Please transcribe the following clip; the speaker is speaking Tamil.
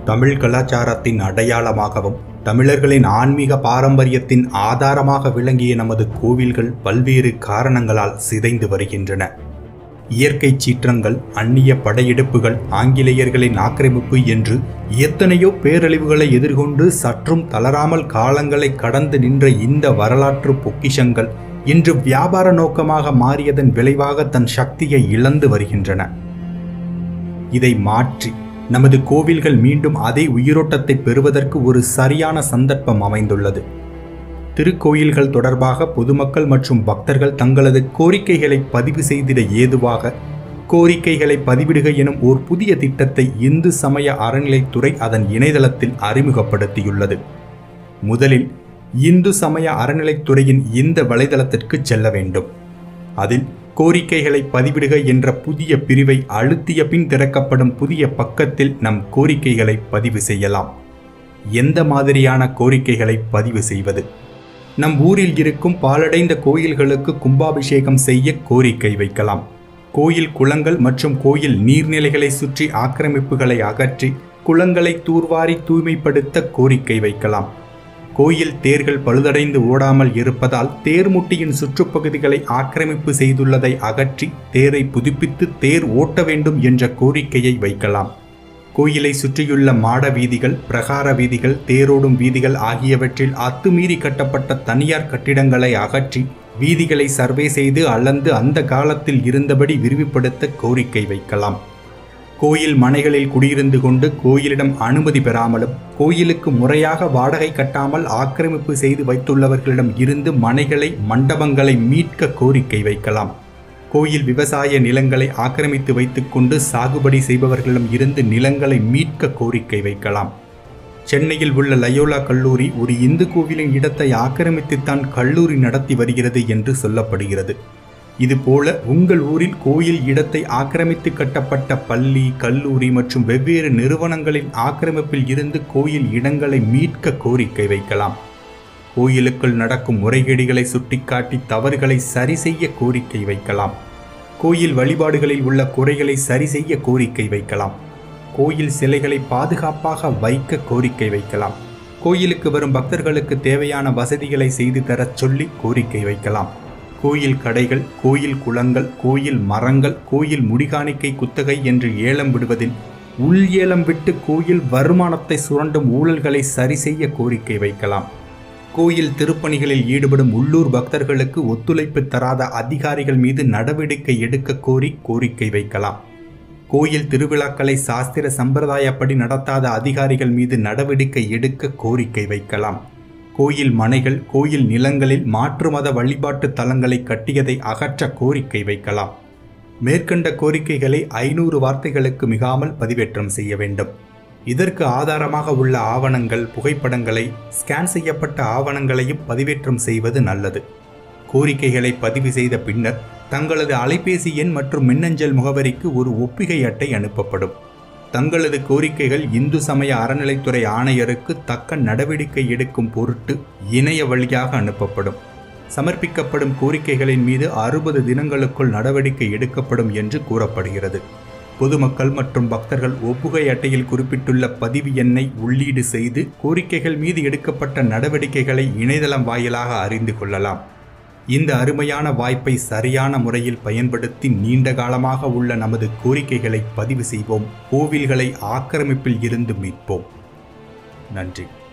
தமிழ் கலாச்சாரத்தின் அடையாளமாகவும் தமிழர்களின் ஆன்மீக பாரம்பரியத்தின் ஆதாரமாக விளங்கிய நமது கோவில்கள் பல்வேறு காரணங்களால் சிதைந்து வருகின்றன இயற்கை சீற்றங்கள் அந்நிய படையெடுப்புகள் ஆங்கிலேயர்களின் ஆக்கிரமிப்பு என்று எத்தனையோ பேரழிவுகளை எதிர்கொண்டு சற்றும் தளராமல் காலங்களை கடந்து நின்ற இந்த வரலாற்று பொக்கிஷங்கள் இன்று வியாபார நோக்கமாக மாறியதன் விளைவாக தன் சக்தியை இழந்து வருகின்றன இதை மாற்றி நமது கோவில்கள் மீண்டும் அதே உயிரோட்டத்தை பெறுவதற்கு ஒரு சரியான சந்தர்ப்பம் அமைந்துள்ளது திருக்கோயில்கள் தொடர்பாக பொதுமக்கள் மற்றும் பக்தர்கள் தங்களது கோரிக்கைகளை பதிவு செய்திட ஏதுவாக கோரிக்கைகளை பதிவிடுக எனும் ஓர் புதிய திட்டத்தை இந்து சமய அறநிலைத்துறை அதன் இணையதளத்தில் அறிமுகப்படுத்தியுள்ளது முதலில் இந்து சமய அறநிலைத்துறையின் இந்த வலைதளத்திற்கு செல்ல வேண்டும் அதில் கோரிக்கைகளை பதிவிடுக என்ற புதிய பிரிவை அழுத்திய பின் திறக்கப்படும் புதிய பக்கத்தில் நம் கோரிக்கைகளை பதிவு செய்யலாம் எந்த மாதிரியான கோரிக்கைகளை பதிவு செய்வது நம் ஊரில் இருக்கும் பாலடைந்த கோயில்களுக்கு கும்பாபிஷேகம் செய்ய கோரிக்கை வைக்கலாம் கோயில் குளங்கள் மற்றும் கோயில் நீர்நிலைகளை சுற்றி ஆக்கிரமிப்புகளை அகற்றி குளங்களை தூர்வாரி தூய்மைப்படுத்த கோரிக்கை வைக்கலாம் கோயில் தேர்கள் பழுதடைந்து ஓடாமல் இருப்பதால் தேர்முட்டியின் சுற்றுப்பகுதிகளை ஆக்கிரமிப்பு செய்துள்ளதை அகற்றி தேரை புதுப்பித்து தேர் ஓட்ட வேண்டும் என்ற கோரிக்கையை வைக்கலாம் கோயிலை சுற்றியுள்ள மாட வீதிகள் பிரகார வீதிகள் தேரோடும் வீதிகள் ஆகியவற்றில் அத்துமீறி கட்டப்பட்ட தனியார் கட்டிடங்களை அகற்றி வீதிகளை சர்வே செய்து அளந்து அந்த காலத்தில் இருந்தபடி விரிவுபடுத்த கோரிக்கை வைக்கலாம் கோயில் மனைகளில் குடியிருந்து கொண்டு கோயிலிடம் அனுமதி பெறாமலும் கோயிலுக்கு முறையாக வாடகை கட்டாமல் ஆக்கிரமிப்பு செய்து வைத்துள்ளவர்களிடம் இருந்து மனைகளை மண்டபங்களை மீட்க கோரிக்கை வைக்கலாம் கோயில் விவசாய நிலங்களை ஆக்கிரமித்து வைத்துக்கொண்டு சாகுபடி செய்பவர்களிடம் இருந்து நிலங்களை மீட்க கோரிக்கை வைக்கலாம் சென்னையில் உள்ள லயோலா கல்லூரி ஒரு இந்து கோவிலின் இடத்தை ஆக்கிரமித்துத்தான் கல்லூரி நடத்தி வருகிறது என்று சொல்லப்படுகிறது இதுபோல உங்கள் ஊரில் கோயில் இடத்தை ஆக்கிரமித்து கட்டப்பட்ட பள்ளி கல்லூரி மற்றும் வெவ்வேறு நிறுவனங்களின் ஆக்கிரமிப்பில் இருந்து கோயில் இடங்களை மீட்க கோரிக்கை வைக்கலாம் கோயிலுக்குள் நடக்கும் முறைகேடுகளை சுட்டிக்காட்டி தவறுகளை சரி செய்ய கோரிக்கை வைக்கலாம் கோயில் வழிபாடுகளில் உள்ள குறைகளை சரி செய்ய கோரிக்கை வைக்கலாம் கோயில் சிலைகளை பாதுகாப்பாக வைக்க கோரிக்கை வைக்கலாம் கோயிலுக்கு வரும் பக்தர்களுக்கு தேவையான வசதிகளை செய்து தரச் சொல்லி கோரிக்கை வைக்கலாம் கோயில் கடைகள் கோயில் குளங்கள் கோயில் மரங்கள் கோயில் முடிகாணிக்கை குத்தகை என்று ஏலம் விடுவதில் உள் ஏலம் விட்டு கோயில் வருமானத்தை சுரண்டும் ஊழல்களை சரி செய்ய கோரிக்கை வைக்கலாம் கோயில் திருப்பணிகளில் ஈடுபடும் உள்ளூர் பக்தர்களுக்கு ஒத்துழைப்பு தராத அதிகாரிகள் மீது நடவடிக்கை எடுக்க கோரி கோரிக்கை வைக்கலாம் கோயில் திருவிழாக்களை சாஸ்திர சம்பிரதாயப்படி நடத்தாத அதிகாரிகள் மீது நடவடிக்கை எடுக்க கோரிக்கை வைக்கலாம் கோயில் மனைகள் கோயில் நிலங்களில் மாற்று மத வழிபாட்டு தலங்களை கட்டியதை அகற்ற கோரிக்கை வைக்கலாம் மேற்கண்ட கோரிக்கைகளை ஐநூறு வார்த்தைகளுக்கு மிகாமல் பதிவேற்றம் செய்ய வேண்டும் இதற்கு ஆதாரமாக உள்ள ஆவணங்கள் புகைப்படங்களை ஸ்கேன் செய்யப்பட்ட ஆவணங்களையும் பதிவேற்றம் செய்வது நல்லது கோரிக்கைகளை பதிவு செய்த பின்னர் தங்களது அலைபேசி எண் மற்றும் மின்னஞ்சல் முகவரிக்கு ஒரு ஒப்பிகை அட்டை அனுப்பப்படும் தங்களது கோரிக்கைகள் இந்து சமய அறநிலைத்துறை ஆணையருக்கு தக்க நடவடிக்கை எடுக்கும் பொருட்டு இணைய வழியாக அனுப்பப்படும் சமர்ப்பிக்கப்படும் கோரிக்கைகளின் மீது அறுபது தினங்களுக்குள் நடவடிக்கை எடுக்கப்படும் என்று கூறப்படுகிறது பொதுமக்கள் மற்றும் பக்தர்கள் ஒப்புகை அட்டையில் குறிப்பிட்டுள்ள பதிவு எண்ணை உள்ளீடு செய்து கோரிக்கைகள் மீது எடுக்கப்பட்ட நடவடிக்கைகளை இணையதளம் வாயிலாக அறிந்து கொள்ளலாம் இந்த அருமையான வாய்ப்பை சரியான முறையில் பயன்படுத்தி நீண்ட காலமாக உள்ள நமது கோரிக்கைகளை பதிவு செய்வோம் கோவில்களை ஆக்கிரமிப்பில் இருந்து மீட்போம் நன்றி